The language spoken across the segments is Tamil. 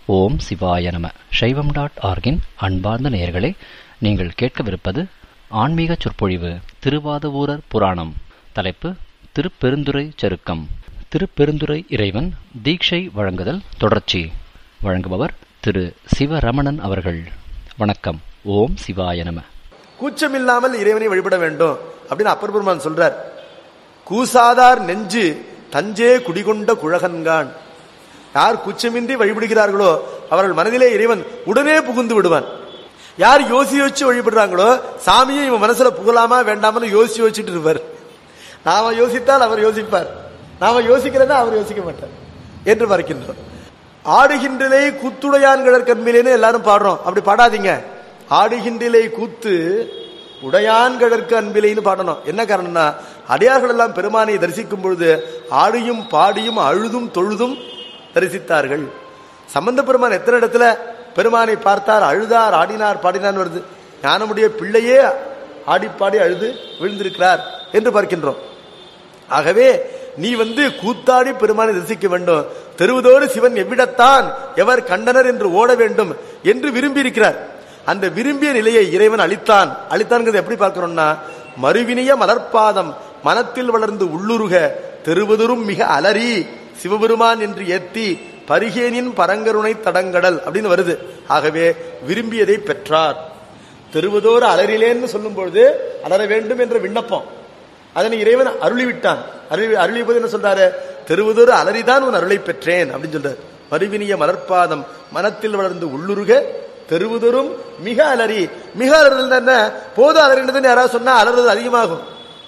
ஓம் சிவாய நம சைவம் டாட் ஆர்கின் அன்பார்ந்த நேயர்களே நீங்கள் கேட்கவிருப்பது ஆன்மீக சொற்பொழிவு திருவாதவூரர் புராணம் தலைப்பு திருப்பெருந்துறை சருக்கம் திருப்பெருந்துறை இறைவன் தீட்சை வழங்குதல் தொடர்ச்சி வழங்குபவர் திரு சிவரமணன் அவர்கள் வணக்கம் ஓம் சிவாய நம கூச்சமில்லாமல் இறைவனை வழிபட வேண்டும் அப்படின்னு அப்பர் பெருமான் சொல்றார் கூசாதார் நெஞ்சு தஞ்சே குடிகொண்ட குழகன்கான் யார் கூச்சமின்றி வழிபடுகிறார்களோ அவர்கள் மனதிலே இறைவன் உடனே புகுந்து விடுவான் யார் யோசி யோசிச்சு வழிபடுறாங்களோ சாமியை இவன் மனசுல புகழாமா வேண்டாமனு யோசி யோசிச்சுட்டு இருப்பார் நாம யோசித்தால் அவர் யோசிப்பார் நாம யோசிக்கிறதா அவர் யோசிக்க மாட்டார் என்று பார்க்கின்றோம் ஆடுகின்றலே கூத்துடையான்களர் கண்மிலேன்னு எல்லாரும் பாடுறோம் அப்படி பாடாதீங்க ஆடுகின்றிலே கூத்து உடையான்கழற்கு அன்பிலைன்னு பாடணும் என்ன காரணம்னா அடியார்கள் எல்லாம் பெருமானை தரிசிக்கும் பொழுது ஆடியும் பாடியும் அழுதும் தொழுதும் தரிசித்தார்கள் சம்பந்த பெருமான் எத்தனை இடத்துல பெருமானை பார்த்தார் அழுதார் ஆடினார் பாடினார் வருது ஞானமுடைய பிள்ளையே ஆடி பாடி அழுது விழுந்திருக்கிறார் என்று பார்க்கின்றோம் ஆகவே நீ வந்து கூத்தாடி பெருமானை தரிசிக்க வேண்டும் தெருவதோடு சிவன் எவ்விடத்தான் எவர் கண்டனர் என்று ஓட வேண்டும் என்று விரும்பி இருக்கிறார் அந்த விரும்பிய நிலையை இறைவன் அளித்தான் அளித்தான்ங்கிறது எப்படி பார்க்கிறோம்னா மறுவினிய மலர்பாதம் மனத்தில் வளர்ந்து உள்ளுருக தெருவதொரும் மிக அலறி சிவபெருமான் என்று ஏத்தி பரிகேனின் பரங்கருணை தடங்கடல் அப்படின்னு வருது ஆகவே விரும்பியதை பெற்றார் தெருவதோறு அலறிலேன்னு சொல்லும் பொழுது அலற வேண்டும் என்ற விண்ணப்பம் அதனை இறைவன் அருளிவிட்டான் அருளி அருளிப்பது என்ன சொல்றாரு தெருவதோறு அலறிதான் உன் அருளை பெற்றேன் அப்படின்னு சொல்றாரு மறுவினிய மலர்பாதம் மனத்தில் வளர்ந்து உள்ளுருக தெருவுதொரும் மிக அலறி மிக அலறுதல் என்ன போது அலறினதுன்னு யாராவது சொன்னா அலறுறது அதிகமாகும்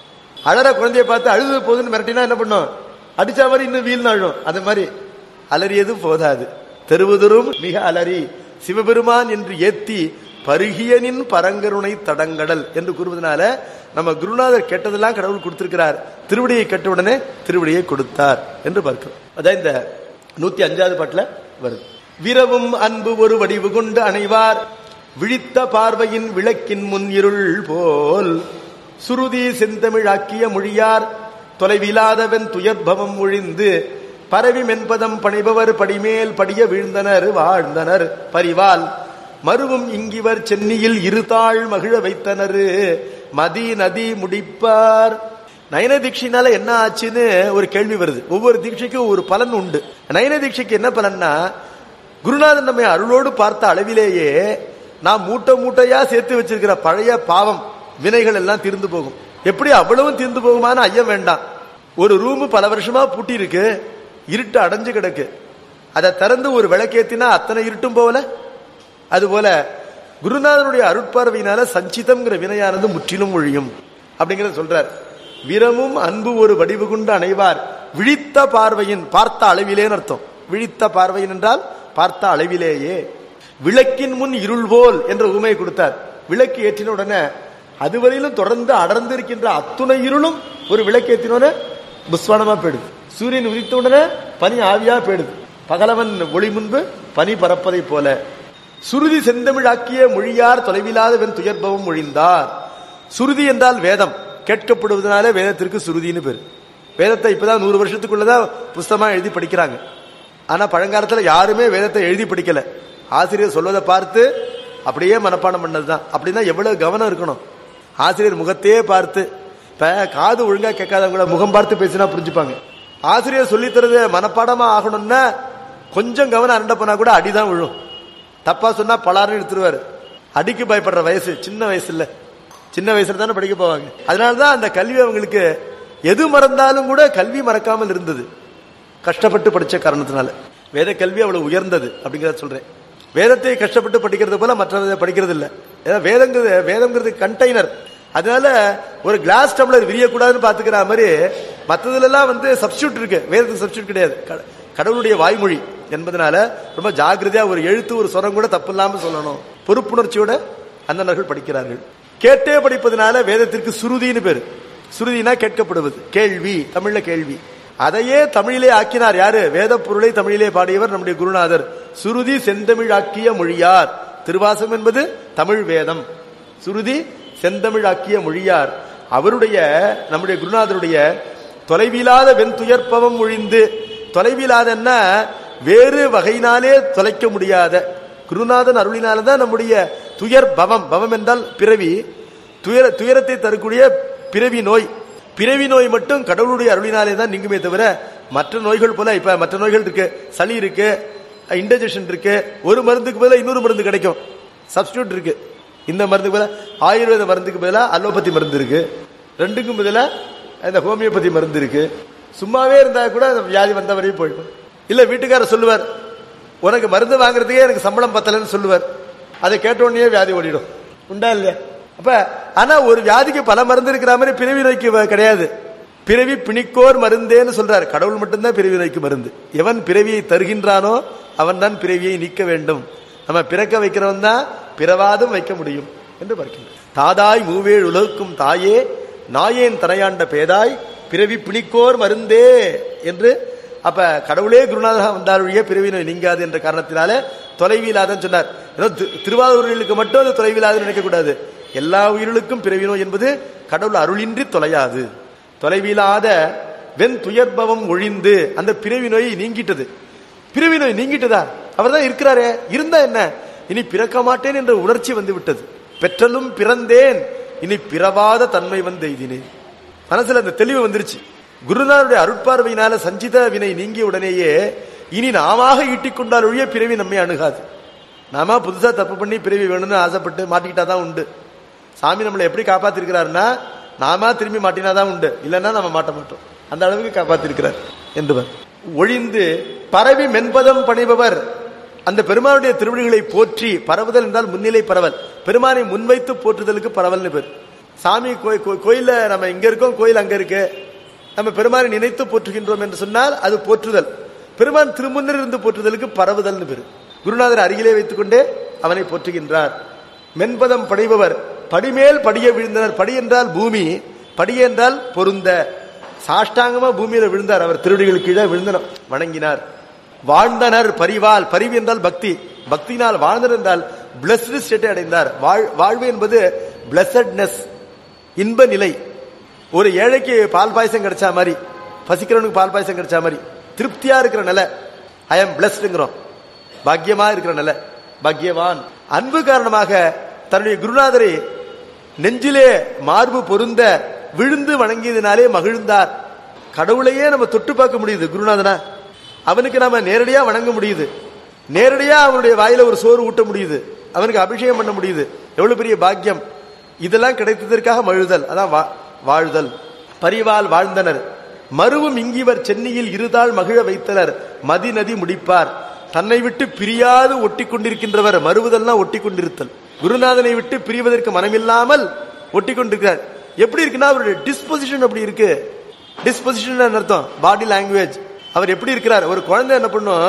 அலற குழந்தைய பார்த்து அழுது போதுன்னு மிரட்டினா என்ன பண்ணும் அடிச்சா மாதிரி இன்னும் வீல் அழும் அது மாதிரி அலறியதும் போதாது தெருவுதொரும் மிக அலறி சிவபெருமான் என்று ஏத்தி பருகியனின் பரங்கருணை தடங்கடல் என்று கூறுவதனால நம்ம குருநாதர் கேட்டதெல்லாம் கடவுள் கொடுத்திருக்கிறார் திருவடியை கேட்ட உடனே திருவடியை கொடுத்தார் என்று பார்க்கிறோம் அதான் இந்த நூத்தி அஞ்சாவது பாட்டுல வருது விரவும் அன்பு ஒரு வடிவு கொண்டு அணைவார் விழித்த பார்வையின் விளக்கின் முன் இருள் போல் சுருதி செந்தமிழாக்கிய மொழியார் தொலைவிலாதவன் துயர்பவம் ஒழிந்து பரவி மென்பதம் பணிபவர் படிமேல் படிய வீழ்ந்தனர் வாழ்ந்தனர் பரிவால் மருவும் இங்கிவர் சென்னியில் இருதாள் மகிழ வைத்தனர் மதி நதி முடிப்பார் நயன தீட்சினால என்ன ஆச்சுன்னு ஒரு கேள்வி வருது ஒவ்வொரு தீட்சைக்கும் ஒரு பலன் உண்டு நயன தீட்சைக்கு என்ன பலன்னா குருநாதன் நம்மை அருளோடு பார்த்த அளவிலேயே நாம் மூட்டை மூட்டையா சேர்த்து வச்சிருக்கிற பழைய பாவம் வினைகள் எல்லாம் தீர்ந்து போகும் எப்படி அவ்வளவும் தீர்ந்து போகுமான ஐயம் வேண்டாம் ஒரு ரூம் பல வருஷமா பூட்டி இருக்கு இருட்டு அடைஞ்சு கிடக்கு அதை திறந்து ஒரு விளக்கேத்தினா அத்தனை இருட்டும் போகல அதுபோல குருநாதனுடைய அருட்பார்வையினால சஞ்சிதம்ங்கிற வினையானது முற்றிலும் ஒழியும் அப்படிங்கறத சொல்றார் வீரமும் அன்பு ஒரு வடிவு கொண்டு அணைவார் விழித்த பார்வையின் பார்த்த அளவிலேன்னு அர்த்தம் விழித்த பார்வையின் என்றால் பார்த்த அளவிலேயே விளக்கின் முன் இருள் போல் என்ற உமையை கொடுத்தார் விளக்கு ஏற்றின உடனே அதுவரையிலும் தொடர்ந்து அடர்ந்து இருக்கின்ற அத்துணை இருளும் ஒரு விளக்கு ஏற்றினோட புஸ்வானமா போயிடுது சூரியன் உதித்த உடனே பனி ஆவியா போயிடுது பகலவன் ஒளி முன்பு பனி பறப்பதை போல சுருதி செந்தமிழாக்கிய மொழியார் தொலைவில்லாதவன் துயர்பவம் மொழிந்தார் சுருதி என்றால் வேதம் கேட்கப்படுவதனால வேதத்திற்கு சுருதின்னு பேரு வேதத்தை இப்பதான் நூறு வருஷத்துக்குள்ளதான் புஸ்தமா எழுதி படிக்கிறாங்க ஆனா பழங்காலத்துல யாருமே வேதத்தை எழுதி படிக்கல ஆசிரியர் சொல்வதை பார்த்து அப்படியே மனப்பாடம் பண்ணதுதான் அப்படின்னா எவ்வளவு கவனம் இருக்கணும் ஆசிரியர் முகத்தையே பார்த்து இப்ப காது ஒழுங்கா கேட்காதவங்கள முகம் பார்த்து பேசினா புரிஞ்சுப்பாங்க ஆசிரியர் சொல்லித்தரது மனப்பாடமா ஆகணும்னா கொஞ்சம் கவனம் அரண்ட போனா கூட அடிதான் விழும் தப்பா சொன்னா பலாருன்னு எடுத்துருவாரு அடிக்கு பயப்படுற வயசு சின்ன வயசு இல்ல சின்ன வயசுல தானே படிக்க போவாங்க அதனாலதான் அந்த கல்வி அவங்களுக்கு எது மறந்தாலும் கூட கல்வி மறக்காமல் இருந்தது கஷ்டப்பட்டு படிச்ச காரணத்தினால வேத கல்வி அவ்வளவு உயர்ந்தது அப்படிங்கிறத சொல்றேன் வேதத்தை கஷ்டப்பட்டு படிக்கிறது போல மற்றதை படிக்கிறது இல்ல ஏன்னா வேதங்கிறது வேதங்கிறது கண்டெய்னர் அதனால ஒரு கிளாஸ் டம்ளர் விரியக்கூடாதுன்னு பாத்துக்கிற மாதிரி மற்றதுல எல்லாம் வந்து சப்ஸ்டியூட் இருக்கு வேதத்துக்கு சப்ஸ்டியூட் கிடையாது கடவுளுடைய வாய்மொழி என்பதனால ரொம்ப ஜாகிரதையா ஒரு எழுத்து ஒரு சொரம் கூட தப்பு இல்லாம சொல்லணும் பொறுப்புணர்ச்சியோட அந்தனர்கள் படிக்கிறார்கள் கேட்டே படிப்பதனால வேதத்திற்கு சுருதின்னு பேரு சுருதினா கேட்கப்படுவது கேள்வி தமிழ்ல கேள்வி அதையே தமிழிலே ஆக்கினார் யாரு வேத பொருளை தமிழிலே பாடியவர் நம்முடைய குருநாதர் சுருதி செந்தமிழாக்கிய மொழியார் திருவாசம் என்பது தமிழ் வேதம் சுருதி செந்தமிழாக்கிய மொழியார் அவருடைய நம்முடைய குருநாதருடைய தொலைவிலாத வெண்துயர்ப்பவம் ஒழிந்து தொலைவிலாதன்னா வேறு வகையினாலே தொலைக்க முடியாத குருநாதன் அருளினால தான் நம்முடைய துயர் பவம் பவம் என்றால் பிறவி துயர துயரத்தை தரக்கூடிய பிறவி நோய் பிறவி நோய் மட்டும் கடவுளுடைய அருளினாலே தான் நீங்குமே தவிர மற்ற நோய்கள் போல இப்ப மற்ற நோய்கள் இருக்கு சளி இருக்கு இன்டஜெஷன் இருக்கு ஒரு மருந்துக்கு பதிலா இன்னொரு மருந்து கிடைக்கும் சப்ஸ்டியூட் இருக்கு இந்த மருந்துக்கு பதிலா ஆயுர்வேத மருந்துக்கு பதிலா அலோபதி மருந்து இருக்கு ரெண்டுக்கும் பதிலா இந்த ஹோமியோபதி மருந்து இருக்கு சும்மாவே இருந்தா கூட அந்த வியாதி வந்த வரையும் போயிடும் இல்ல வீட்டுக்காரர் சொல்லுவார் உனக்கு மருந்து வாங்குறதுக்கே எனக்கு சம்பளம் பத்தலைன்னு சொல்லுவார் அதை கேட்ட உடனே வியாதி ஓடிடும் உண்டா இல்லையா அப்ப ஆனா ஒரு வியாதிக்கு பல மருந்து இருக்கிற மாதிரி பிறவி நோய்க்கு வ- கிடையாது பிறவி பிணிக்கோர் மருந்தேன்னு சொல்றார் கடவுள் மட்டும்தான் பிறவி நோய்க்கு மருந்து எவன் பிறவியை தருகின்றானோ அவன் தான் பிறவியை நீக்க வேண்டும் நம்ம பிறக்க வைக்கிறவன் தான் பிறவாதும் வைக்க முடியும் என்று பார்க்கின்றோம் தாதாய் மூவேழ் உலகுக்கும் தாயே நாயேன் தனையாண்ட பேதாய் பிறவி பிணிக்கோர் மருந்தே என்று அப்ப கடவுளே குருநாதராக வந்தாருடைய பிறவி நோய் நீங்காது என்ற காரணத்தினால தொலைவில்லாதன்னு சொன்னார் ஏதோ தி- திருவாரூர்களுக்கு மட்டும் அது தொலைவில்லாதுன்னு நினைக்க கூடாது எல்லா உயிர்களுக்கும் பிறவி நோய் என்பது கடவுள் அருளின்றி தொலையாது தொலைவில்லாத வெண் துயர்பவம் ஒழிந்து அந்த பிறவி நோயை நீங்கிட்டது பிறவி நோய் நீங்கிட்டதா அவர் தான் இருக்கிறாரே இருந்தா என்ன இனி பிறக்க மாட்டேன் என்ற உணர்ச்சி வந்து விட்டது பெற்றலும் பிறந்தேன் இனி பிறவாத தன்மை வந்து எய்தினேன் மனசுல அந்த தெளிவு வந்துருச்சு குருநாதருடைய அருட்பார்வையினால சஞ்சித வினை நீங்கிய உடனேயே இனி நாமாக ஈட்டிக்கொண்டால் ஒழிய பிறவி நம்மை அணுகாது நாம புதுசா தப்பு பண்ணி பிறவி வேணும்னு ஆசைப்பட்டு மாட்டிக்கிட்டாதான் உண்டு சாமி நம்மளை எப்படி காப்பாத்திருக்கிறாருன்னா நாம திரும்பி மாட்டினாதான் உண்டு இல்லைன்னா நம்ம மாட்ட மாட்டோம் அந்த அளவுக்கு காப்பாத்திருக்கிறார் என்பவர் ஒழிந்து பரவி மென்பதம் பணிபவர் அந்த பெருமானுடைய திருவிழிகளை போற்றி பரவுதல் என்றால் முன்னிலை பரவல் பெருமானை முன்வைத்து போற்றுதலுக்கு பரவல்னு பேர் சாமி கோய்- கோ- கோயில்ல நம்ம இங்க இருக்கோம் கோயில் அங்க இருக்கு நம்ம பெருமானை நினைத்து போற்றுகின்றோம் என்று சொன்னால் அது போற்றுதல் பெருமான் திருமுன்னர் இருந்து போற்றுதலுக்கு பரவுதல்னு பேரு குருநாதர் அருகிலே வைத்துக் கொண்டே அவனை போற்றுகின்றார் மென்பதம் படைபவர் படிமேல் படிய விழுந்தனர் படி என்றால் பூமி படி என்றால் பொருந்த சாஷ்டாங்கமா பூமியில விழுந்தார் அவர் திருவடிகளுக்கு கீழே விழுந்தனர் வணங்கினார் வாழ்ந்தனர் பரிவால் பரிவு என்றால் பக்தி பக்தியினால் வாழ்ந்தனர் என்றால் பிளஸ்டு ஸ்டேட்டை அடைந்தார் வாழ்- வாழ்வு என்பது பிளஸட்னஸ் இன்ப நிலை ஒரு ஏழைக்கு பால் பாயசம் கிடைச்சா மாதிரி பசிக்கிறவனுக்கு பால் பாயசம் கிடைச்சா மாதிரி திருப்தியா இருக்கிற நிலை ஐ எம் பிளஸ்டுங்கிறோம் பாக்கியமா இருக்கிற நிலை பாக்கியவான் அன்பு காரணமாக தன்னுடைய குருநாதரை நெஞ்சிலே மார்பு பொருந்த விழுந்து வணங்கியதினாலே மகிழ்ந்தார் கடவுளையே நம்ம தொட்டு பார்க்க முடியுது குருநாதனா அவனுக்கு நாம நேரடியா வணங்க முடியுது நேரடியா அவனுடைய வாயில ஒரு சோறு ஊட்ட முடியுது அவனுக்கு அபிஷேகம் பண்ண முடியுது எவ்வளவு பெரிய பாக்கியம் இதெல்லாம் கிடைத்ததற்காக மழுதல் அதான் வா- வாழ்தல் பரிவால் வாழ்ந்தனர் மருவும் இங்கிவர் சென்னையில் இருதாள் மகிழ வைத்தனர் மதி நதி முடிப்பார் தன்னை விட்டு பிரியாது ஒட்டி கொண்டிருக்கின்றவர் மறுவதல்னா ஒட்டி கொண்டிருத்தல் குருநாதனை விட்டு பிரிவதற்கு மனமில்லாமல் ஒட்டி கொண்டிருக்கிறார் எப்படி இருக்குன்னா அவருடைய டிஸ்பொசிஷன் அப்படி இருக்கு டிஸ்பொசிஷன் அர்த்தம் பாடி லாங்குவேஜ் அவர் எப்படி இருக்கிறார் ஒரு குழந்தை என்ன பண்ணும்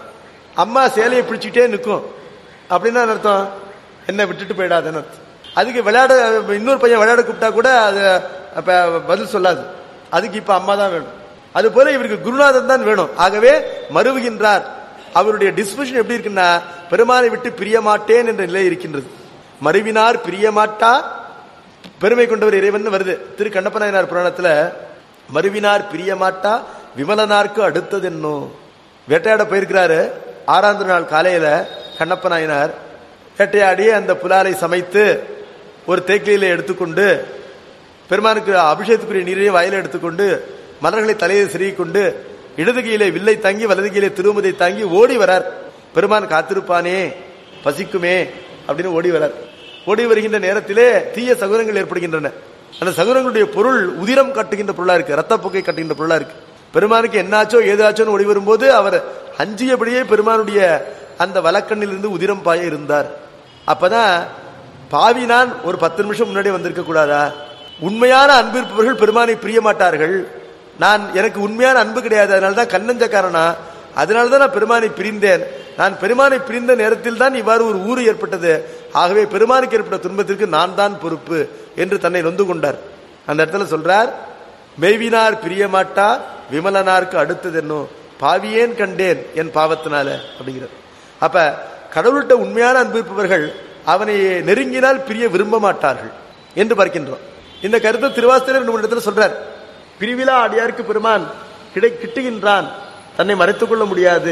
அம்மா சேலையை பிடிச்சிக்கிட்டே நிற்கும் அப்படின்னா என்ன அர்த்தம் என்ன விட்டுட்டு போயிடாதுன்னு அர்த்தம் அதுக்கு விளையாட இன்னொரு பையன் விளையாட கூப்பிட்டா கூட அது அப்ப பதில் சொல்லாது அதுக்கு இப்ப அம்மா தான் வேணும் அது போல இவருக்கு குருநாதன் தான் வேணும் ஆகவே மறுவுகின்றார் அவருடைய டிஸ்பொசிஷன் எப்படி இருக்குன்னா பெருமானை விட்டு பிரிய மாட்டேன் என்ற நிலை இருக்கின்றது மறுவினார் பிரியமாட்டா பெருமை கொண்டவர் இறைவன் வருது திரு கண்ணப்பநாயனார் புராணத்துல மறுவினார் பிரியமாட்டா விமலனார்க்கு அடுத்தது என்னோ வேட்டையாட போயிருக்கிறாரு ஆறாந்து நாள் காலையில கண்ணப்ப நாயனார் வேட்டையாடி அந்த புலாலை சமைத்து ஒரு தேக்கிலையில எடுத்துக்கொண்டு பெருமானுக்கு அபிஷேகத்துக்குரிய நீரையும் வயல எடுத்துக்கொண்டு மலர்களை தலையை சிறுகிக் கொண்டு இடது கையிலே வில்லை தாங்கி வலது கையிலே திருமுதை தாங்கி ஓடி வரார் பெருமான் காத்திருப்பானே பசிக்குமே அப்படின்னு ஓடி வரார் ஓடி வருகின்ற நேரத்திலே தீய சகுனங்கள் ஏற்படுகின்றன அந்த சகுனங்களுடைய பொருள் உதிரம் காட்டுகின்ற பொருளா இருக்கு ரத்தப்போக்கை காட்டுகின்ற பொருளா இருக்கு பெருமானுக்கு என்னாச்சோ ஏதாச்சோன்னு ஓடி வரும்போது அவர் அஞ்சியபடியே பெருமானுடைய அந்த வலக்கண்ணில் இருந்து உதிரம் பாய இருந்தார் அப்பதான் பாவி நான் ஒரு பத்து நிமிஷம் முன்னாடி வந்திருக்க கூடாதா உண்மையான அன்பு இருப்பவர்கள் பெருமானை பிரிய மாட்டார்கள் நான் எனக்கு உண்மையான அன்பு கிடையாது அதனாலதான் கண்ணஞ்சக்காரனா அதனாலதான் நான் பெருமானை பிரிந்தேன் நான் பெருமானை பிரிந்த நேரத்தில் தான் இவ்வாறு ஒரு ஊறு ஏற்பட்டது ஆகவே பெருமானுக்கு ஏற்பட்ட துன்பத்திற்கு நான் தான் பொறுப்பு என்று தன்னை நொந்து கொண்டார் அந்த இடத்துல சொல்றார் மெய்வினார் பிரியமாட்டா விமலனாருக்கு அடுத்தது என்னோ பாவியேன் கண்டேன் என் பாவத்தினால அப்படிங்கிறார் அப்ப கடவுள்கிட்ட உண்மையான அன்பு இருப்பவர்கள் அவனை நெருங்கினால் பிரிய விரும்ப மாட்டார்கள் என்று பார்க்கின்றோம் இந்த கருத்தை திருவாசகர் நம்ம இடத்துல சொல்றார் பிரிவிழா அடியாருக்கு பெருமான் கிடை கிட்டுகின்றான் தன்னை மறைத்துக் கொள்ள முடியாது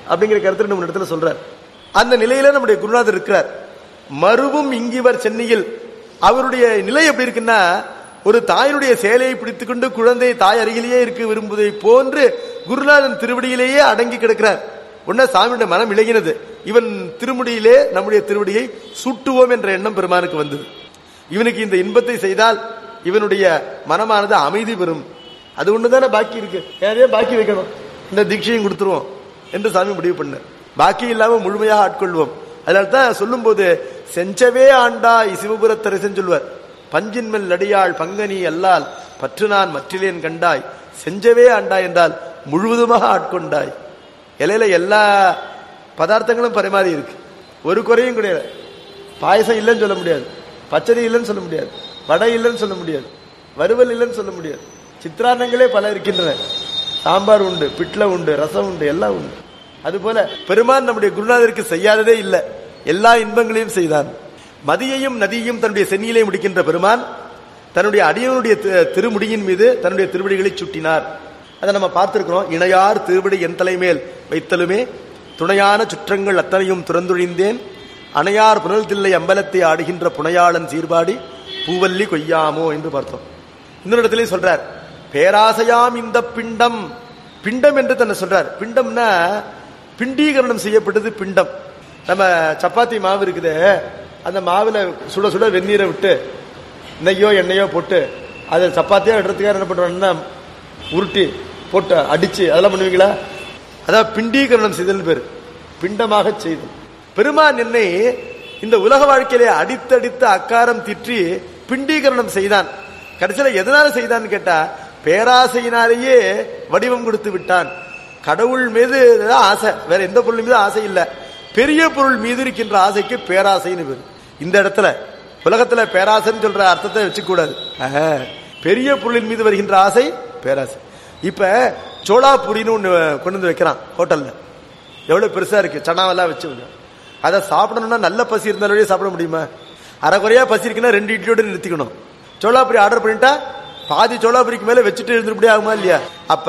அப்படிங்கிற கருத்து நம்ம இடத்துல சொல்றார் அந்த நிலையில நம்முடைய குருநாதர் இருக்கிறார் மறுவும் இங்கிவர் சென்னையில் அவருடைய நிலை எப்படி இருக்குன்னா ஒரு தாயினுடைய சேலையை பிடித்துக்கொண்டு குழந்தை தாய் அருகிலேயே இருக்க விரும்புவதை போன்று குருநாதன் திருவடியிலேயே அடங்கி கிடக்கிறார் உடனே சாமியுடைய மனம் இழகினது இவன் திருமுடியிலே நம்முடைய திருவடியை சுட்டுவோம் என்ற எண்ணம் பெருமானுக்கு வந்தது இவனுக்கு இந்த இன்பத்தை செய்தால் இவனுடைய மனமானது அமைதி பெறும் அது ஒண்ணுதானே பாக்கி இருக்கு யாரையே பாக்கி வைக்கணும் இந்த தீட்சையும் கொடுத்துருவோம் என்று சாமி முடிவு பண்ண பாக்கி இல்லாம முழுமையாக ஆட்கொள்வோம் அதனால தான் சொல்லும் போது செஞ்சவே ஆண்டாய் சிவபுரத்தரசன் சொல்வார் பஞ்சின்மெல் அடியாள் பங்கனி அல்லால் பற்று நான் மற்றிலேன் கண்டாய் செஞ்சவே ஆண்டாய் என்றால் முழுவதுமாக ஆட்கொண்டாய் இலையில எல்லா பதார்த்தங்களும் பரிமாறி இருக்கு ஒரு குறையும் கிடையாது பாயசம் இல்லைன்னு சொல்ல முடியாது பச்சடி இல்லைன்னு சொல்ல முடியாது வடை இல்லைன்னு சொல்ல முடியாது வறுவல் இல்லைன்னு சொல்ல முடியாது சித்திரான்னங்களே பல இருக்கின்றன சாம்பார் உண்டு பிட்ல உண்டு ரசம் உண்டு எல்லாம் உண்டு அதுபோல பெருமான் நம்முடைய குருநாதருக்கு செய்யாததே இல்லை எல்லா இன்பங்களையும் செய்தான் மதியையும் நதியையும் தன்னுடைய சென்னியிலே முடிக்கின்ற பெருமான் தன்னுடைய அடியனுடைய தி- திருமுடியின் மீது தன்னுடைய திருவடிகளை சுட்டினார் அதை நம்ம பார்த்திருக்கிறோம் இணையார் திருவடி என் தலைமேல் வைத்தலுமே துணையான சுற்றங்கள் அத்தனையும் துறந்துழிந்தேன் அணையார் புனல் தில்லை அம்பலத்தை ஆடுகின்ற புனையாளன் சீர்பாடி பூவல்லி கொய்யாமோ என்று பார்த்தோம் இன்னொரு இடத்துலயும் சொல்றார் பேராசையாம் இந்த பிண்டம் பிண்டம் என்று தன்னை சொல்றார் பிண்டம்னா பிண்டீகரணம் செய்யப்பட்டது பிண்டம் நம்ம சப்பாத்தி மாவு இருக்குதே அந்த மாவுல சுட சுட வெந்நீரை விட்டு நெய்யோ எண்ணெயோ போட்டு அதை சப்பாத்தியா எடுறதுக்காக என்ன பண்றோம்னா உருட்டி போட்டு அடிச்சு அதெல்லாம் பண்ணுவீங்களா அதான் பிண்டீகரணம் செய்தல் பேர் பிண்டமாக செய்தல் பெருமான் என்னை இந்த உலக வாழ்க்கையிலே அடித்தடித்து அக்காரம் திற்றி பிண்டீகரணம் செய்தான் கடைசியில எதனால செய்தான்னு கேட்டா பேராசையினாலேயே வடிவம் கொடுத்து விட்டான் கடவுள் மீது தான் ஆசை வேற எந்த பொருள் மீது ஆசை இல்ல பெரிய பொருள் மீது இருக்கின்ற ஆசைக்கு பேராசைன்னு பேரு இந்த இடத்துல உலகத்துல பேராசைன்னு சொல்ற அர்த்தத்தை வச்சுக்க கூடாது ஆஹா. பெரிய பொருளின் மீது வருகின்ற ஆசை பேராசை இப்ப சோளாபுரின்னு ஒண்ணு கொண்டு வந்து வைக்கிறான் ஹோட்டல்ல எவ்வளவு பெருசா இருக்கு சனாவெல்லாம் வச்சு வைக்கிறான். அதை சாப்பிடணும்னா நல்ல பசி இருந்தாலே சாப்பிட முடியுமா அரைக்குறையா பசி இருக்குன்னா ரெண்டு இட்லியோட நிறுத்திக்கணும் சோளாபுரி ஆர்டர் பண்ணிட்டா பாதி சோளாபுரிக்கு மேல வச்சுட்டு இருந்துபடி ஆகுமா இல்லையா அப்ப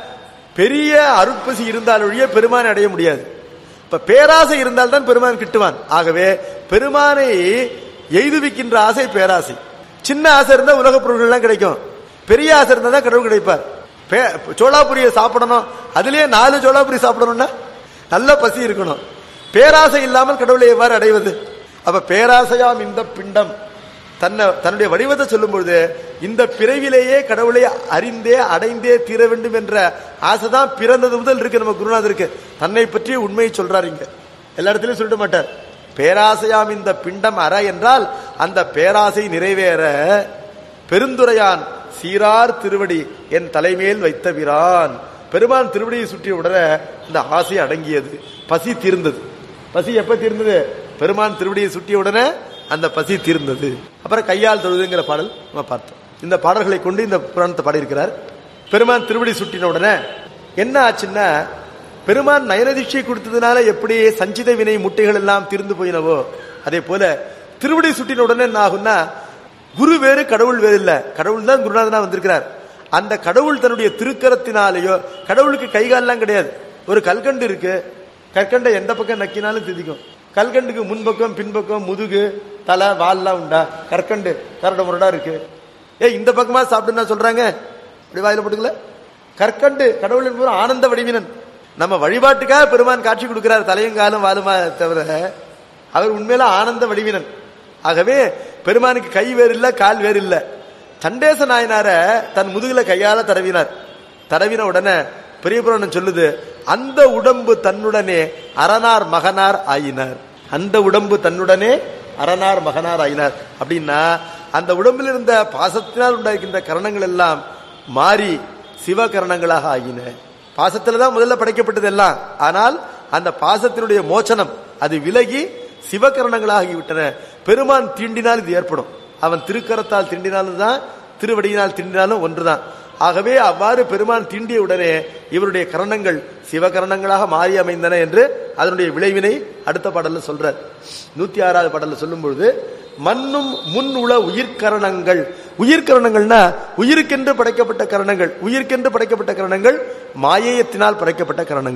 பெரிய அருட்பசி இருந்தால் ஒழிய பெருமானை அடைய முடியாது இப்ப பேராசை இருந்தால்தான் பெருமான் கிட்டுவான் ஆகவே பெருமானை எய்துவிக்கின்ற ஆசை பேராசை சின்ன ஆசை இருந்தா உலக பொருள்கள் எல்லாம் கிடைக்கும் பெரிய ஆசை இருந்தா தான் கடவுள் கிடைப்பார் பே- சோளாபுரியை சாப்பிடணும் அதுலயே நாலு சோளாபுரி சாப்பிடணும்னா நல்ல பசி இருக்கணும் பேராசை இல்லாமல் கடவுளை எவ்வாறு அடைவது அப்ப பேராசையாம் இந்த பிண்டம் தன்னை தன்னுடைய வடிவத்தை சொல்லும் பொழுது இந்த பிறவிலேயே கடவுளை அறிந்தே அடைந்தே தீர வேண்டும் என்ற ஆசைதான் பிறந்தது முதல் இருக்கு நம்ம குருநாதருக்கு தன்னை பற்றிய உண்மையை சொல்றாரு இங்க எல்லா இடத்துலயும் சொல்லிட மாட்டார் பேராசையாம் இந்த பிண்டம் அற என்றால் அந்த பேராசை நிறைவேற பெருந்துரையான் சீரார் திருவடி என் தலைமேல் வைத்த விரான் பெருமான் திருவடியை சுற்றிய உடனே இந்த ஆசை அடங்கியது பசி தீர்ந்தது பசி எப்ப தீர்ந்தது பெருமான் திருவடியை சுற்றிய உடனே அந்த பசி தீர்ந்தது அப்புறம் கையால் தொழுதுங்கிற பாடல் நம்ம பார்த்தோம் இந்த பாடல்களை கொண்டு இந்த புராணத்தை பாடியிருக்கிறார் பெருமான் திருவடி சுட்டின உடனே என்ன ஆச்சுன்னா பெருமான் நயனதீட்சை கொடுத்ததுனால எப்படி சஞ்சித வினை முட்டைகள் எல்லாம் தீர்ந்து போயினவோ அதே போல திருவடி சுட்டின உடனே என்ன ஆகும்னா குரு வேறு கடவுள் வேறு இல்ல கடவுள் தான் குருநாதனா வந்திருக்கிறார் அந்த கடவுள் தன்னுடைய திருக்கரத்தினாலேயோ கடவுளுக்கு கைகாலெல்லாம் கிடையாது ஒரு கல்கண்டு இருக்கு கற்கண்டை எந்த பக்கம் நக்கினாலும் திதிக்கும் கல்கண்டுக்கு முன்பக்கம் பின்பக்கம் முதுகு தலை வால்லாம் உண்டா கற்கண்டு கரட முரடா இருக்கு ஏ இந்த பக்கமா சாப்பிடுன்னா சொல்றாங்க இப்படி வாயில போட்டுக்கல கற்கண்டு கடவுள் என்பது ஆனந்த வடிவினன் நம்ம வழிபாட்டுக்காக பெருமான் காட்சி கொடுக்கிறார் தலையங்காலம் வாலுமா தவிர அவர் உண்மையில ஆனந்த வடிவினன் ஆகவே பெருமானுக்கு கை வேறு இல்ல கால் வேறு இல்ல சண்டேச நாயனார தன் முதுகுல கையால தடவினார் தடவின உடனே பெரிய புராணம் சொல்லுது அந்த உடம்பு தன்னுடனே அரணார் மகனார் ஆயினார் அந்த உடம்பு தன்னுடனே அரணார் மகனார் ஆயினார் அப்படின்னா அந்த உடம்பில் இருந்த பாசத்தினால் உண்டாகின்ற கரணங்கள் எல்லாம் மாறி சிவகரணங்களாக ஆகின பாசத்துல தான் முதல்ல படைக்கப்பட்டது எல்லாம் ஆனால் அந்த பாசத்தினுடைய மோச்சனம் அது விலகி சிவகரணங்களாகி விட்டன பெருமான் தீண்டினால் இது ஏற்படும் அவன் திருக்கரத்தால் தீண்டினாலும் தான் திருவடியினால் தீண்டினாலும் ஒன்றுதான் ஆகவே அவ்வாறு பெருமான் தீண்டிய உடனே இவருடைய கரணங்கள் சிவகரணங்களாக மாறி அமைந்தன என்று அதனுடைய விளைவினை அடுத்த பாடல்ல சொல்றார் நூத்தி ஆறாவது பாடல்ல சொல்லும் பொழுது மண்ணும் முன் உள உயிர்கரணங்கள் உயிர்கரணங்கள்னா உயிருக்கென்று படைக்கப்பட்ட கரணங்கள் உயிருக்கென்று படைக்கப்பட்ட கரணங்கள் மாயேயத்தினால் படைக்கப்பட்ட கரணங்கள்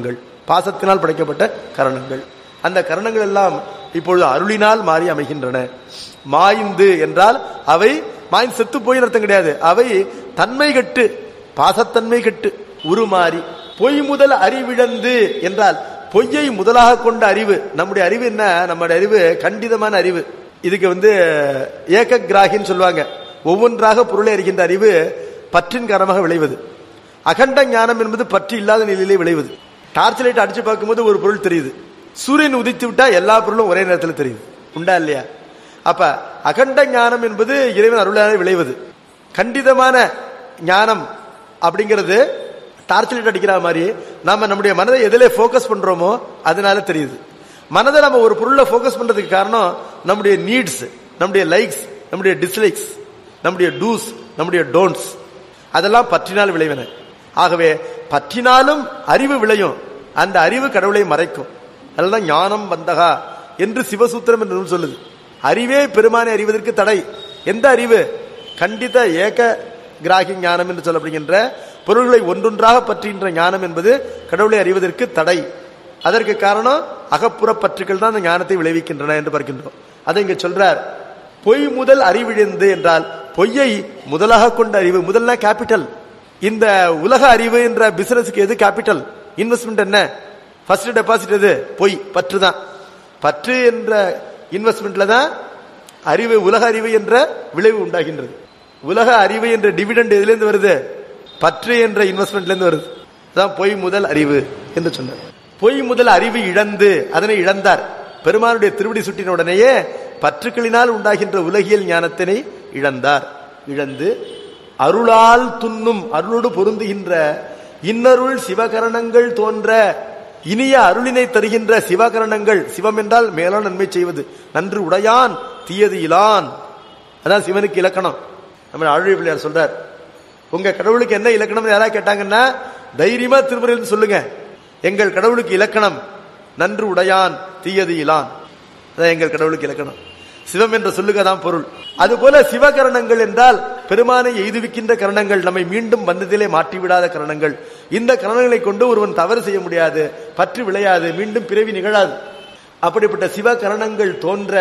பாசத்தினால் படைக்கப்பட்ட கரணங்கள் அந்த கரணங்கள் எல்லாம் இப்பொழுது அருளினால் மாறி அமைகின்றன மாய்ந்து என்றால் அவை மாய்ந்து செத்து போய் அர்த்தம் கிடையாது அவை தன்மை கட்டு பாசத்தன்மை கட்டு உருமாறி பொய் முதல் அறிவிழந்து என்றால் பொய்யை முதலாக கொண்ட அறிவு நம்முடைய அறிவு என்ன நம்முடைய அறிவு கண்டிதமான அறிவு இதுக்கு வந்து ஏக கிராகின்னு சொல்லுவாங்க ஒவ்வொன்றாக பொருளை அறிகின்ற அறிவு பற்றின் காரணமாக விளைவது அகண்ட ஞானம் என்பது பற்று இல்லாத நிலையிலே விளைவது டார்ச் லைட் அடிச்சு பார்க்கும்போது ஒரு பொருள் தெரியுது சூரியன் உதித்து விட்டா எல்லா பொருளும் ஒரே நேரத்தில் தெரியுது உண்டா இல்லையா அப்ப அகண்ட ஞானம் என்பது இறைவன் அருளாலே விளைவது கண்டிதமான ஞானம் அப்படிங்கிறது டார்ச் லைட் அடிக்கிற மாதிரி நாம நம்முடைய மனதை எதிலே ஃபோக்கஸ் பண்றோமோ அதனால தெரியுது மனதை நம்ம ஒரு பொருளை ஃபோக்கஸ் பண்றதுக்கு காரணம் நம்முடைய நீட்ஸ் நம்முடைய லைக்ஸ் நம்முடைய டிஸ்லைக்ஸ் நம்முடைய டூஸ் நம்முடைய டோன்ட்ஸ் அதெல்லாம் பற்றினால் விளைவன ஆகவே பற்றினாலும் அறிவு விளையும் அந்த அறிவு கடவுளை மறைக்கும் அதெல்லாம் ஞானம் வந்தகா என்று சிவசூத்திரம் என்று நூல் சொல்லுது அறிவே பெருமானை அறிவதற்கு தடை எந்த அறிவு கண்டித ஏக கிராகி ஞானம் என்று சொல்லப்படுகின்ற பொருள்களை ஒன்றொன்றாக பற்றுகின்ற ஞானம் என்பது கடவுளை அறிவதற்கு தடை அதற்கு காரணம் அகப்புற பற்றுக்கள் தான் அந்த ஞானத்தை விளைவிக்கின்றன என்று பார்க்கின்றோம் அதை இங்க சொல்றார் பொய் முதல் அறிவிழந்து என்றால் பொய்யை முதலாக கொண்ட அறிவு முதல்ல கேபிட்டல் இந்த உலக அறிவு என்ற பிசினஸ்க்கு எது கேபிட்டல் இன்வெஸ்ட்மெண்ட் என்ன ஃபர்ஸ்ட் டெபாசிட் எது பொய் பற்று தான் பற்று என்ற இன்வெஸ்ட்மெண்ட்ல தான் அறிவு உலக அறிவு என்ற விளைவு உண்டாகின்றது உலக அறிவு என்ற டிவிடெண்ட் எதுலேருந்து வருது பற்று என்ற இன்வெஸ்ட்மெண்ட்ல இருந்து வருது அதான் பொய் முதல் அறிவு என்று சொன்னார் பொய் முதல் அறிவு இழந்து அதனை இழந்தார் பெருமானுடைய திருவடி சுட்டின உடனேயே பற்றுக்களினால் உண்டாகின்ற உலகியல் ஞானத்தினை இழந்தார் இழந்து அருளால் துண்ணும் அருளோடு பொருந்துகின்ற இன்னருள் சிவகரணங்கள் தோன்ற இனிய அருளினை தருகின்ற சிவகரணங்கள் சிவம் என்றால் மேலான நன்மை செய்வது நன்று உடையான் தீயது இலான் அதான் சிவனுக்கு இலக்கணம் நம்ம அழுழி பிள்ளையார் சொல்றார் உங்க கடவுளுக்கு என்ன இலக்கணம் யாராவது கேட்டாங்கன்னா தைரியமா திருமுறையில் சொல்லுங்க எங்கள் கடவுளுக்கு இலக்கணம் நன்று உடையான் தீயது இலான் அதான் எங்கள் கடவுளுக்கு இலக்கணம் சிவம் என்ற சொல்லுக தான் பொருள் அதுபோல சிவகரணங்கள் என்றால் பெருமானை எய்துவிக்கின்ற கரணங்கள் நம்மை மீண்டும் பந்தத்திலே மாற்றிவிடாத கரணங்கள் இந்த கரணங்களை கொண்டு ஒருவன் தவறு செய்ய முடியாது பற்று விளையாது மீண்டும் பிறவி நிகழாது அப்படிப்பட்ட சிவகரணங்கள் தோன்ற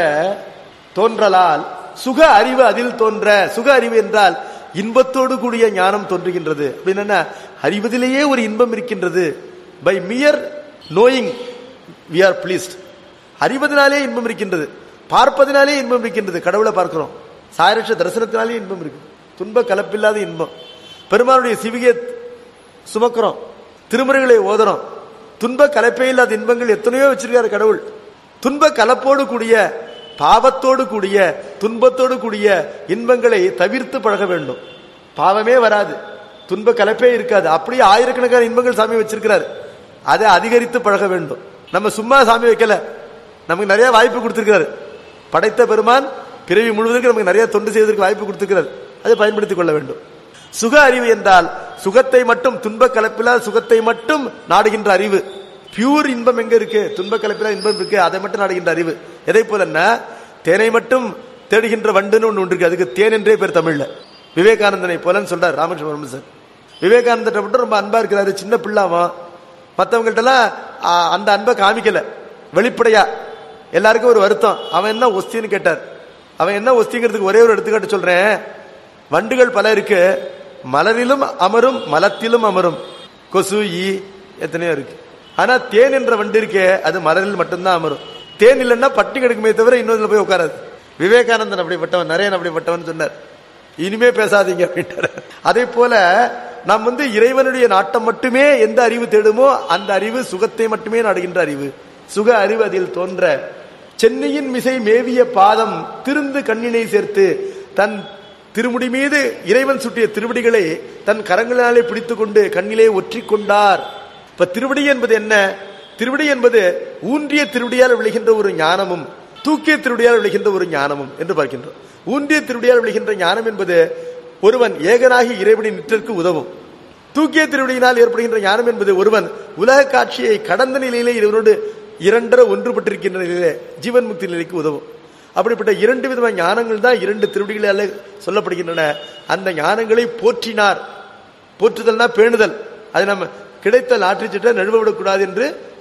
தோன்றலால் சுக அறிவு அதில் தோன்ற சுக அறிவு என்றால் இன்பத்தோடு கூடிய ஞானம் தோன்றுகின்றது அப்படின்னா அறிவதிலேயே ஒரு இன்பம் இருக்கின்றது by mere knowing we are pleased அறிவதனாலே இன்பம் இருக்கின்றது பார்ப்பதனாலே இன்பம் இருக்கின்றது கடவுளை பார்க்கிறோம் சாயரட்ச தரிசனத்தினாலே இன்பம் இருக்கு துன்ப கலப்பில்லாத இன்பம் பெருமானுடைய சிவிகை சுமக்கிறோம் திருமுறைகளை ஓதுறோம் துன்ப கலப்பே இல்லாத இன்பங்கள் எத்தனையோ வச்சிருக்காரு கடவுள் துன்ப கலப்போடு கூடிய பாவத்தோடு கூடிய துன்பத்தோடு கூடிய இன்பங்களை தவிர்த்து பழக வேண்டும் பாவமே வராது துன்ப கலப்பே இருக்காது அப்படியே ஆயிரக்கணக்கான இன்பங்கள் சாமி வச்சிருக்கிறார் அதை அதிகரித்து பழக வேண்டும் நம்ம சும்மா சாமி வைக்கல நமக்கு நிறைய வாய்ப்பு கொடுத்திருக்கிறார் படைத்த பெருமான் பிறவி முழுவதற்கு நமக்கு நிறைய தொண்டு செய்வதற்கு வாய்ப்பு கொடுத்திருக்கிறார் அதை பயன்படுத்திக் கொள்ள வேண்டும் சுக அறிவு என்றால் சுகத்தை மட்டும் துன்ப கலப்பிலா சுகத்தை மட்டும் நாடுகின்ற அறிவு பியூர் இன்பம் எங்க இருக்கு துன்ப கலப்பிலா இன்பம் இருக்கு அதை மட்டும் நாடுகின்ற அறிவு எதை போலன்னா தேனை மட்டும் தேடுகின்ற வண்டுன்னு ஒன்று இருக்கு அதுக்கு தேன் என்றே பேர் தமிழ்ல விவேகானந்தனை போலன்னு சொல்றார் ராமகிருஷ்ண சார் விவேகானந்தத்தை மட்டும் ரொம்ப அன்பா இருக்கிறாரு சின்ன பிள்ளாவா மற்றவங்கள்ட்ட எல்லாம் அந்த அன்பை காமிக்கல வெளிப்படையா எல்லாருக்கும் ஒரு வருத்தம் அவன் என்ன ஒஸ்தின்னு கேட்டார் அவன் என்ன ஒஸ்திங்கிறதுக்கு ஒரே ஒரு எடுத்துக்காட்டு சொல்றேன் வண்டுகள் பல இருக்கு மலரிலும் அமரும் மலத்திலும் அமரும் கொசு ஈ எத்தனையோ இருக்கு ஆனா தேன் என்ற வண்டு இருக்கே அது மலரில் மட்டும்தான் அமரும் தேன் இல்லைன்னா பட்டி கிடக்குமே தவிர இன்னொருல போய் உட்காராது விவேகானந்தன் அப்படிப்பட்டவன் நரேன் அப்படிப்பட்டவன் சொன்னார் இனிமே பேசாதீங்க அப்படின்ட்டார் அதே போல நாம் வந்து இறைவனுடைய நாட்டம் மட்டுமே எந்த அறிவு தேடுமோ அந்த அறிவு சுகத்தை மட்டுமே நாடுகின்ற அறிவு சுக அறிவு அதில் தோன்ற சென்னையின் மிசை மேவிய பாதம் திருந்து கண்ணினை சேர்த்து தன் திருமுடி மீது இறைவன் சுட்டிய திருவடிகளை தன் கரங்களினாலே பிடித்துக் கொண்டு கண்ணிலே ஒற்றிக் கொண்டார் இப்ப திருவடி என்பது என்ன திருவடி என்பது ஊன்றிய திருவடியால் விளைகின்ற ஒரு ஞானமும் தூக்கிய திருவடியால் விளைகின்ற ஒரு ஞானமும் என்று பார்க்கின்றோம் ஊன்றிய திருவடியால் விளைகின்ற ஞானம் என்பது ஒருவன் ஏகனாகி இறைவனை நிற்றற்கு உதவும் தூக்கிய திருவடியினால் ஏற்படுகின்ற ஞானம் என்பது ஒருவன் உலக காட்சியை கடந்த நிலையிலே இவனோடு இரண்டரை ஒன்றுபட்டிருக்கின்ற நிலையிலே ஜீவன் முக்தி நிலைக்கு உதவும் அப்படிப்பட்ட இரண்டு விதமான ஞானங்கள் தான் இரண்டு திருவடிகளால் சொல்லப்படுகின்றன அந்த ஞானங்களை போற்றினார் போற்றுதல்னா பேணுதல் அது நம்ம கிடைத்த லாட்டரி சீட்டை நழுவ விடக்கூடாது என்று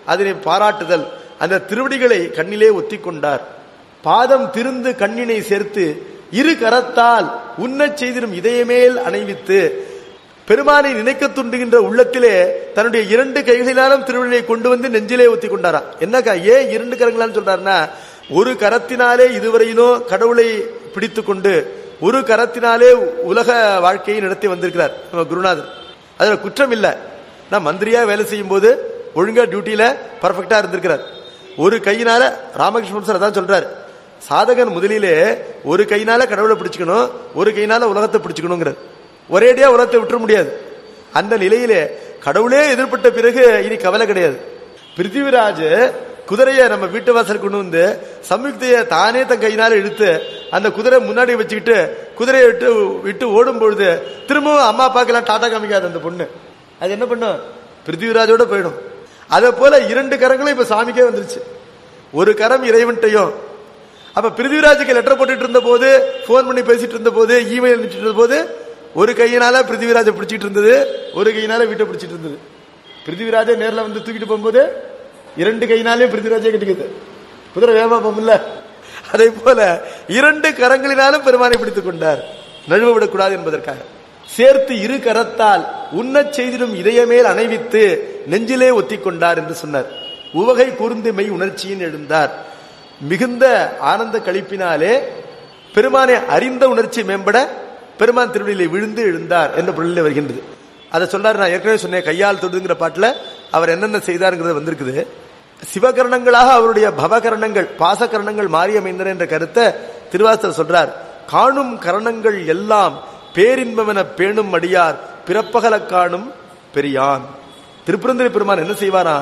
அதனை பாராட்டுதல் அந்த திருவடிகளை கண்ணிலே ஒத்திக் கொண்டார் பாதம் திருந்து கண்ணினை சேர்த்து இரு கரத்தால் உண்ணச் செய்திடும் இதயமேல் அணைவித்து பெருமானை நினைக்க துண்டுகின்ற உள்ளத்திலே தன்னுடைய இரண்டு கைகளினாலும் திருவள்ளியை கொண்டு வந்து நெஞ்சிலே ஒத்தி கொண்டாராம் என்னக்கா ஏன் இரண்டு கரங்களான்னு சொல்றாருன்னா ஒரு கரத்தினாலே இதுவரையிலும் கடவுளை பிடித்துக் கொண்டு ஒரு கரத்தினாலே உலக வாழ்க்கையை நடத்தி வந்திருக்கிறார் நம்ம குருநாதர் அதுல குற்றம் இல்ல நான் மந்திரியா வேலை செய்யும் போது ஒழுங்கா டியூட்டியில பர்ஃபெக்டா இருந்திருக்கிறார் ஒரு கையினால ராமகிருஷ்ணன் சார் அதான் சொல்றாரு சாதகன் முதலிலே ஒரு கையினால கடவுளை பிடிச்சுக்கணும் ஒரு கையினால உலகத்தை பிடிச்சுக்கணுங்கிறார் ஒரேடியா உலகத்தை விட்டுற முடியாது அந்த நிலையிலே கடவுளே எதிர்பட்ட பிறகு இனி கவலை கிடையாது பிருத்திவிராஜ் குதிரையை நம்ம வீட்டு வாசல் கொண்டு வந்து சம்யுக்தைய தானே தன் கையினால இழுத்து அந்த குதிரை முன்னாடி வச்சுக்கிட்டு குதிரையை விட்டு விட்டு ஓடும் பொழுது திரும்பவும் அம்மா அப்பாக்கெல்லாம் டாட்டா காமிக்காது அந்த பொண்ணு அது என்ன பண்ணும் பிருத்திவிராஜோட போயிடும் அதே போல இரண்டு கரங்களும் இப்ப சாமிக்கே வந்துருச்சு ஒரு கரம் இறைவன்ட்டையும் அப்ப பிருத்திவிராஜுக்கு லெட்டர் போட்டுட்டு இருந்த போது போன் பண்ணி பேசிட்டு இருந்த போது இமெயில் அனுப்பிச்சிட்டு இருந்த போது ஒரு கையினால பிருத்திவிராஜ பிடிச்சிட்டு இருந்தது ஒரு கையினால வீட்டை பிடிச்சிட்டு இருந்தது பிருத்திவிராஜ நேர்ல வந்து தூக்கிட்டு போகும்போது இரண்டு கையினாலே பிருத்திவிராஜே கட்டிக்குது குதிரை வேகமா போகும்ல அதே போல இரண்டு கரங்களினாலும் பெருமானை பிடித்துக் கொண்டார் நழுவ விடக்கூடாது என்பதற்காக சேர்த்து இரு கரத்தால் உண்ணச் செய்திடும் இதயமேல் அணைவித்து நெஞ்சிலே ஒத்திக் கொண்டார் என்று சொன்னார் உவகை கூர்ந்து மெய் உணர்ச்சியின் எழுந்தார் மிகுந்த ஆனந்த கழிப்பினாலே பெருமானை அறிந்த உணர்ச்சி மேம்பட பெருமான் திருவடியிலே விழுந்து எழுந்தார் என்ற பொருளில் வருகின்றது அதை சொல்றாரு நான் ஏற்கனவே சொன்னேன் கையால் தொடுங்கிற பாட்டுல அவர் என்னென்ன செய்தாருங்கிறது வந்திருக்குது சிவகரணங்களாக அவருடைய பவகரணங்கள் பாசகரணங்கள் மாறி அமைந்தன என்ற கருத்தை திருவாசர் சொல்றார் காணும் கரணங்கள் எல்லாம் பேரின்பமென பேணும் அடியார் பிறப்பகல காணும் பெரியான் திருப்பரந்திரி பெருமான் என்ன செய்வாரா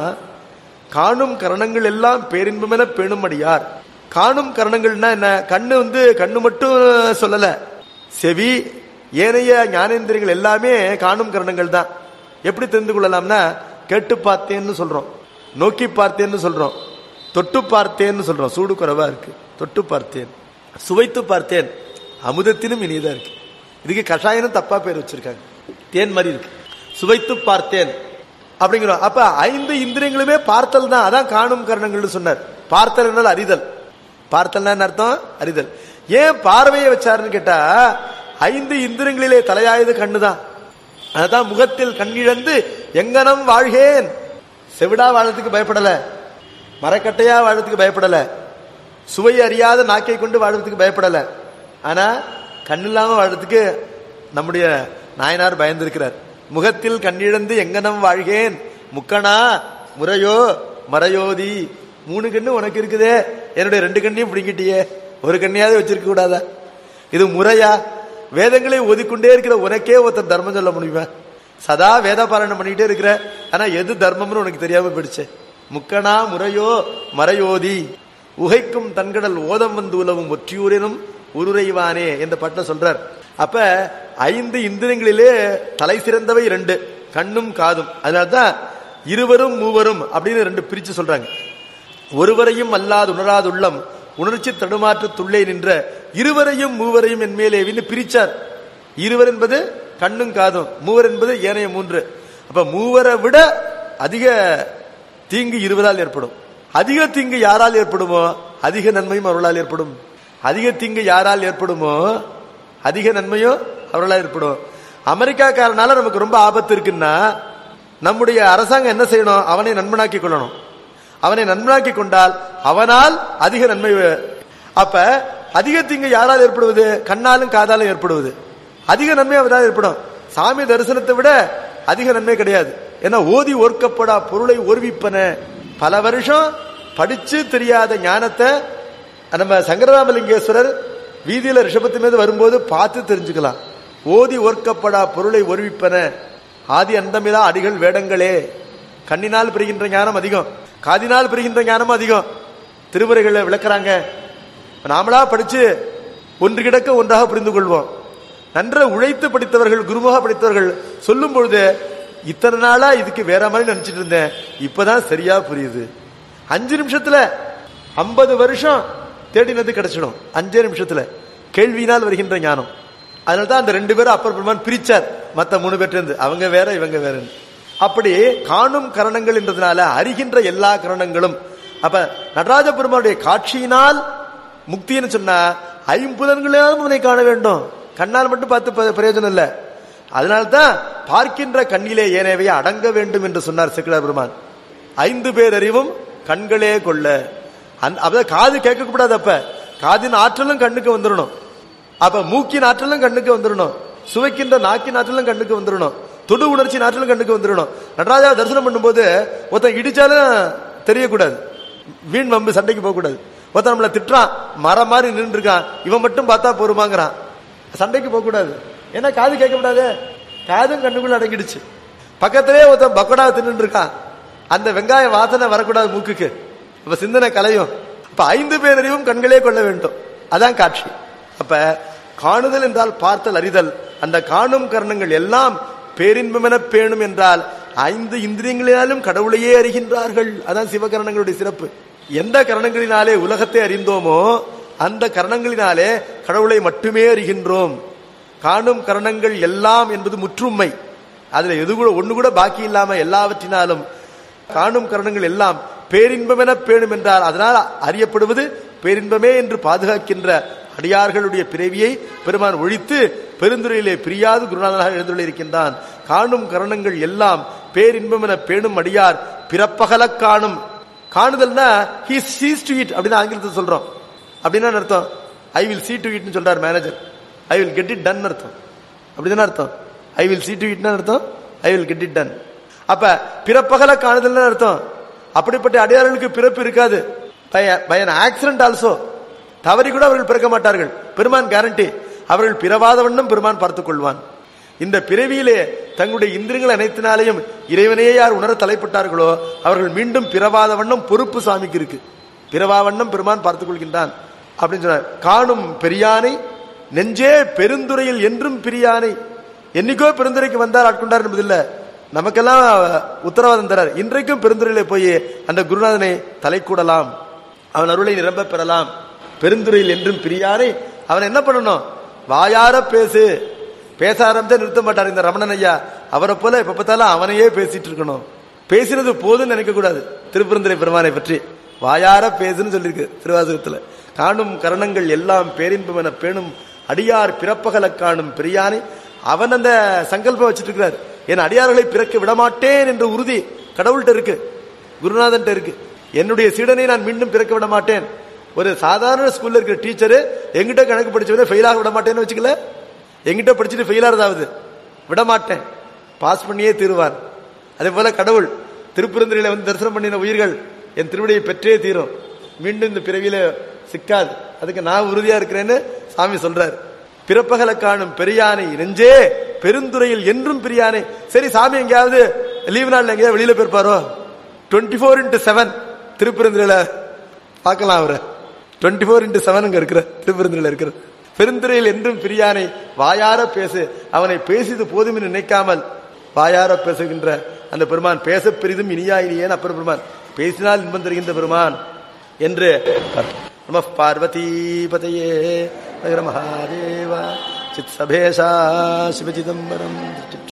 காணும் கரணங்கள் எல்லாம் பேரின்பமென பேணும் அடியார் காணும் கரணங்கள்னா என்ன கண்ணு வந்து கண்ணு மட்டும் சொல்லல செவி ஏனைய ஞானேந்திரியங்கள் எல்லாமே காணும் கரணங்கள் தான் எப்படி தெரிந்து கொள்ளலாம்னா கேட்டு பார்த்தேன்னு சொல்றோம் நோக்கி பார்த்தேன்னு சொல்றோம் தொட்டு பார்த்தேன்னு சொல்றோம் சூடு குறைவா இருக்கு தொட்டு பார்த்தேன் சுவைத்து பார்த்தேன் அமுதத்திலும் இனியதா இருக்கு இதுக்கு கஷாயனும் தப்பா பேர் வச்சிருக்காங்க தேன் மாதிரி இருக்கு சுவைத்து பார்த்தேன் அப்படிங்கிறோம் அப்ப ஐந்து இந்திரியங்களுமே பார்த்தல் தான் அதான் காணும் கரணங்கள்னு சொன்னார் பார்த்தல் என்றால் அறிதல் பார்த்தல்னா என்ன அர்த்தம் அறிதல் ஏன் பார்வையை வச்சாருன்னு கேட்டா ஐந்து இந்திரங்களிலே தலையாயது கண்ணுதான் அதான் முகத்தில் கண்ணிழந்து எங்கனம் வாழ்கேன் செவிடா வாழறதுக்கு பயப்படல மரக்கட்டையா வாழறதுக்கு பயப்படல சுவை அறியாத நாக்கை கொண்டு வாழறதுக்கு பயப்படல ஆனா கண் இல்லாம வாழறதுக்கு நம்முடைய நாயனார் பயந்திருக்கிறார் முகத்தில் கண்ணிழந்து எங்கனம் வாழ்கேன் முக்கணா முறையோ மறையோதி மூணு கண்ணு உனக்கு இருக்குதே என்னுடைய ரெண்டு கண்ணையும் பிடிங்கிட்டியே ஒரு கண்ணையாவது வச்சிருக்க கூடாதா இது முறையா வேதங்களை ஓதிக்கொண்டே இருக்கிற உனக்கே ஒருத்தர் தர்மம் சொல்ல முடியுமா சதா வேத பாராயணம் பண்ணிட்டே இருக்கிற ஆனா எது தர்மம்னு உனக்கு தெரியாம போயிடுச்சு முக்கணா முறையோ மறையோதி உகைக்கும் தன்கடல் ஓதம் வந்து உலவும் ஒற்றியூரினும் உருரைவானே என்ற பட்ட சொல்றார் அப்ப ஐந்து இந்திரங்களிலே தலை சிறந்தவை ரெண்டு கண்ணும் காதும் அதனால்தான் இருவரும் மூவரும் அப்படின்னு ரெண்டு பிரிச்சு சொல்றாங்க ஒருவரையும் அல்லாது உணராது உள்ளம் உணர்ச்சி தடுமாற்று துள்ளே நின்ற இருவரையும் மூவரையும் என் மேலேவின்னு பிரிச்சார் இருவர் என்பது கண்ணும் காதும் மூவர் என்பது ஏனைய மூன்று அப்ப மூவரை விட அதிக தீங்கு இருவரால் ஏற்படும் அதிக தீங்கு யாரால் ஏற்படுமோ அதிக நன்மையும் அவர்களால் ஏற்படும் அதிக தீங்கு யாரால் ஏற்படுமோ அதிக நன்மையும் அவர்களால் ஏற்படும் அமெரிக்காக்காரனால நமக்கு ரொம்ப ஆபத்து இருக்குன்னா நம்முடைய அரசாங்கம் என்ன செய்யணும் அவனை நண்பனாக்கி கொள்ளணும் அவனை நண்பனாக்கி கொண்டால் அவனால் அதிக நன்மை அப்ப அதிக தீங்கு யாரால் ஏற்படுவது கண்ணாலும் காதாலும் ஏற்படுவது அதிக நன்மை அவரால் ஏற்படும் சாமி தரிசனத்தை விட அதிக நன்மை கிடையாது ஏன்னா ஓதி ஓர்க்கப்படா பொருளை ஓர்விப்பன பல வருஷம் படிச்சு தெரியாத ஞானத்தை நம்ம சங்கரராமலிங்கேஸ்வரர் வீதியில ரிஷபத்து மீது வரும்போது பார்த்து தெரிஞ்சுக்கலாம் ஓதி ஓர்க்கப்படா பொருளை ஒருவிப்பன ஆதி அந்தமிலா அடிகள் வேடங்களே கண்ணினால் பெறுகின்ற ஞானம் அதிகம் காதினால் பெறுகின்ற ஞானமும் அதிகம் திருமுறைகளை விளக்குறாங்க நாமளா படிச்சு ஒன்று கிடக்க ஒன்றாக புரிந்து கொள்வோம் நன்ற உழைத்து படித்தவர்கள் குருமுக படித்தவர்கள் சொல்லும் பொழுது இத்தனை நாளா இதுக்கு வேற மாதிரி நினைச்சிட்டு இருந்தேன் இப்பதான் சரியா புரியுது அஞ்சு நிமிஷத்துல ஐம்பது வருஷம் தேடினது கிடைச்சிடும் அஞ்சே நிமிஷத்துல கேள்வியினால் வருகின்ற ஞானம் அதனால தான் அந்த ரெண்டு பேரும் அப்பர் பெருமான் பிரிச்சார் மத்த மூணு பேர்ட்டு இருந்து அவங்க வேற இவங்க வேறன்னு அப்படி காணும் கரணங்கள் என்றதுனால அறிகின்ற எல்லா கரணங்களும் அப்ப நடராஜ பெருமானுடைய காட்சியினால் முக்தின்னு சொன்னா ஐம்புலன்களாலும் அவனை காண வேண்டும் கண்ணால் மட்டும் பார்த்து ப- பிரயோஜனம் இல்ல அதனால்தான் பார்க்கின்ற கண்ணிலே ஏனவே அடங்க வேண்டும் என்று சொன்னார் சிக்கலார் பெருமான் ஐந்து பேர் அறிவும் கண்களே கொள்ள அந்த- அப்ப காது கேட்க கூடாது அப்ப காதின் ஆற்றலும் கண்ணுக்கு வந்துடணும் அப்ப மூக்கின் ஆற்றலும் கண்ணுக்கு வந்துடணும் சுவைக்கின்ற நாக்கின் ஆற்றலும் கண்ணுக்கு வந்துடணும் தொடு உணர்ச்சி ஆற்றலும் கண்ணுக்கு வந்துடணும் நடராஜா தரிசனம் பண்ணும்போது ஒருத்தன் இடிச்சாலும் தெரியக்கூடாது வீண் வம்பு சண்டைக்கு போக கூடாது ஒருத்தன் நம்மள திட்டுறான் மரம் மாதிரி நின்று இருக்கான் இவன் மட்டும் பார்த்தா போருமாங்கிறான் சண்டைக்கு போக கூடாது ஏன்னா காது கேட்க கூடாது காதும் கண்ணுக்குள்ள அடங்கிடுச்சு பக்கத்திலே ஒருத்தன் பக்கோடா தின்னு இருக்கான் அந்த வெங்காய வாசனை வரக்கூடாது மூக்குக்கு அப்ப சிந்தனை கலையும் அப்ப ஐந்து பேரறிவும் கண்களே கொள்ள வேண்டும் அதான் காட்சி அப்ப காணுதல் என்றால் பார்த்தல் அறிதல் அந்த காணும் கரணங்கள் எல்லாம் பேரின்பமென பேணும் என்றால் ஐந்து இந்திரியங்களினாலும் கடவுளையே அறிகின்றார்கள் அதான் சிவகரணங்களுடைய சிறப்பு எந்த கரணங்களினாலே உலகத்தை அறிந்தோமோ அந்த கரணங்களினாலே கடவுளை மட்டுமே அறிகின்றோம் காணும் கரணங்கள் எல்லாம் என்பது முற்றுமை அதுல எது கூட ஒண்ணு கூட பாக்கி இல்லாம எல்லாவற்றினாலும் காணும் கரணங்கள் எல்லாம் பேரின்பமென பேணும் என்றால் அதனால் அறியப்படுவது பேரின்பமே என்று பாதுகாக்கின்ற அடியார்களுடைய பிறவியை பெருமான் ஒழித்து பெருந்துறையிலே பிரியாது குருநாதனாக எழுந்துள்ளிருக்கின்றான் காணும் கரணங்கள் எல்லாம் பேரின்பமென பேணும் அடியார் பிறப்பகல காணும் காணுதல்னா ஹி சீஸ் டு இட் அப்படின்னு ஆங்கிலத்தில் சொல்றோம் அப்படின்னா என்ன அர்த்தம் ஐ வில் see டு இட்னு சொல்றார் manager I will get it done அர்த்தம் அப்படிதானே அர்த்தம் ஐ வில் see டு இட்னு அர்த்தம் I will get it done அப்ப பிறப்பகல காணுதல்னு அர்த்தம் அப்படிப்பட்ட அடையாளர்களுக்கு பிறப்பு இருக்காது பை an ஆக்சிடென்ட் ஆல்சோ தவறி கூட அவர்கள் பிறக்க மாட்டார்கள் பெருமான் கேரண்டி அவர்கள் பிறவாத வண்ணம் பெருமான் பார்த்துக் கொள்வான் இந்த பிறவியிலே தங்களுடைய இந்திரியங்கள் அனைத்தினாலையும் இறைவனையே யார் உணர தலைப்பட்டார்களோ அவர்கள் மீண்டும் பிறவாத வண்ணம் பொறுப்பு சாமிக்கு இருக்கு பிறவா வண்ணம் பெருமான் பார்த்துக் கொள்கின்றான் அப்படின்னு சொன்னார் காணும் பெரியானை நெஞ்சே பெருந்துறையில் என்றும் பிரியானை என்னைக்கோ பெருந்துறைக்கு வந்தார் ஆட்கொண்டார் என்பதில்ல நமக்கெல்லாம் உத்தரவாதம் தரார் இன்றைக்கும் பெருந்துறையில போய் அந்த குருநாதனை தலை கூடலாம் அவன் அருளை நிரம்ப பெறலாம் பெருந்துறையில் என்றும் பிரியானை அவன் என்ன பண்ணணும் வாயார பேசு பேச ஆரம்பிச்சா நிறுத்த மாட்டார் இந்த ரமணன் ஐயா அவரை போல எப்ப பார்த்தாலும் அவனையே பேசிட்டு இருக்கணும் பேசினது போதும்னு நினைக்க கூடாது திருப்பெருந்துறை பெருமானை பற்றி வாயார பேசுன்னு சொல்லியிருக்கு திருவாசகத்துல காணும் கரணங்கள் எல்லாம் பேரின்பம் என பேணும் அடியார் பிறப்பகல காணும் பெரியானை அவன் அந்த சங்கல்பம் வச்சிட்டு இருக்கிறார் என் அடியார்களை பிறக்க விடமாட்டேன் என்ற உறுதி கடவுள்கிட்ட இருக்கு குருநாதன்ட்ட இருக்கு என்னுடைய சீடனை நான் மீண்டும் பிறக்க விட மாட்டேன் ஒரு சாதாரண ஸ்கூல்ல இருக்கிற டீச்சரு எங்கிட்ட கணக்கு படிச்சவனே ஃபெயில் ஆக விட மாட்டேன்னு வச்சுக்கல எங்கிட்ட படிச்சுட்டு ஃபெயில் ஆறதாவது விட மாட்டேன் பாஸ் பண்ணியே தீருவான் அதே போல கடவுள் திருப்பெருந்துறையில வந்து தரிசனம் பண்ணின உயிர்கள் என் திருவிடையை பெற்றே தீரும் மீண்டும் இந்த பிறவியில சிக்காது அதுக்கு நான் உறுதியா இருக்கிறேன்னு சாமி சொல்றாரு பிறப்பகல காணும் பெரியானை நெஞ்சே பெருந்துறையில் என்றும் பிரியானை சரி சாமி எங்கேயாவது லீவு நாள்ல எங்கேயாவது வெளியில போயிருப்பாரோ டுவெண்ட்டி ஃபோர் இன்ட்டு செவன் திருப்பெருந்துறையில பார்க்கலாம் அவரை டுவெண்ட்டி ஃபோர் இன்ட்டு செவன் இங்க இருக்கிற திருப்பெருந்துறையில இருக்கிற பெருந்துறையில் என்றும் பிரியானை வாயார பேசு அவனை பேசியது போதும் என்று நினைக்காமல் வாயார பேசுகின்ற அந்த பெருமான் பேச பெரிதும் இனியாயினியேன் அப்பர் பெருமான் பேசினால் இன்பம் தருகின்ற பெருமான் என்று நம பார்வதி பதையே நகர மகாதேவா சித் சபேஷா சிவ சிதம்பரம்